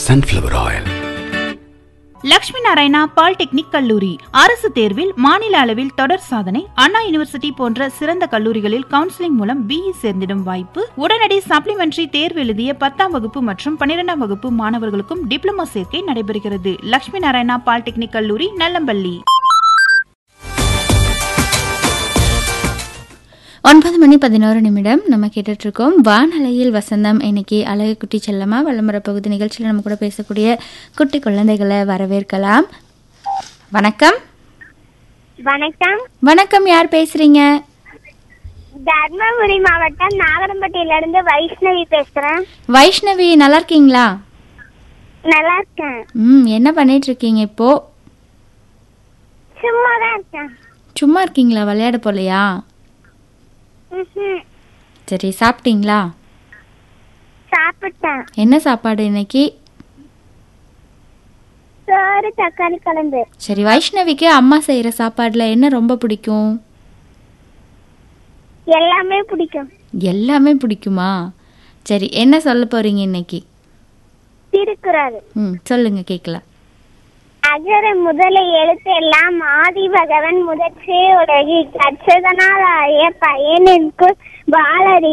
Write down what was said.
sunflower oil. Lakshmi Narayana polytechnic கல்லூரி அரசு தேர்வில் மாநில அளவில் தொடர் சாதனை அண்ணா யூனிவர்சிட்டி போன்ற சிறந்த கல்லூரிகளில் கவுன்சிலிங் மூலம் பிஇ சேர்ந்திடும் வாய்ப்பு உடனடி சப்ளிமெண்டரி தேர்வு எழுதிய பத்தாம் வகுப்பு மற்றும் பன்னிரெண்டாம் வகுப்பு மாணவர்களுக்கும் டிப்ளமோ சேர்க்கை நடைபெறுகிறது லட்சுமி நாராயணா பாலிடெக்னிக் கல்லூரி நல்லம்பள்ளி ஒன்பது மணி பதினோரு நிமிடம் நம்ம கேட்டுட்டு இருக்கோம் வானலையில் வசந்தம் இன்னைக்கு அழகு குட்டி செல்லமா விளம்பர பகுதி நிகழ்ச்சியில் நம்ம கூட பேசக்கூடிய குட்டி குழந்தைகளை வரவேற்கலாம் வணக்கம் வணக்கம் வணக்கம் யார் பேசுறீங்க தர்மபுரி மாவட்டம் நாகரம்பட்டியில இருந்து வைஷ்ணவி பேசுறேன் வைஷ்ணவி நல்லா இருக்கீங்களா நல்லா இருக்கேன் ம் என்ன பண்ணிட்டு இருக்கீங்க இப்போ சும்மா தான் இருக்கேன் சும்மா இருக்கீங்களா விளையாட போலையா ம்ஹும். சரி சாப்பிட்டீங்களா சாப்பிட்டேன் என்ன சாப்பாடு இன்னைக்கு சோறு தக்காளி குழம்பு சரி வைஷ்ணவிக்கு அம்மா செய்யற சாப்பாடுல என்ன ரொம்ப பிடிக்கும் எல்லாமே பிடிக்கும் எல்லாமே பிடிக்குமா சரி என்ன சொல்ல போறீங்க இன்னைக்கு திருக்குறள் ம் சொல்லுங்க கேட்கலாம் அகர முதல எழுத்து எல்லாம் ஆதி பகவன் முதற்றே உலகி கற்றதனால் அய பயனிற்கு பாலறி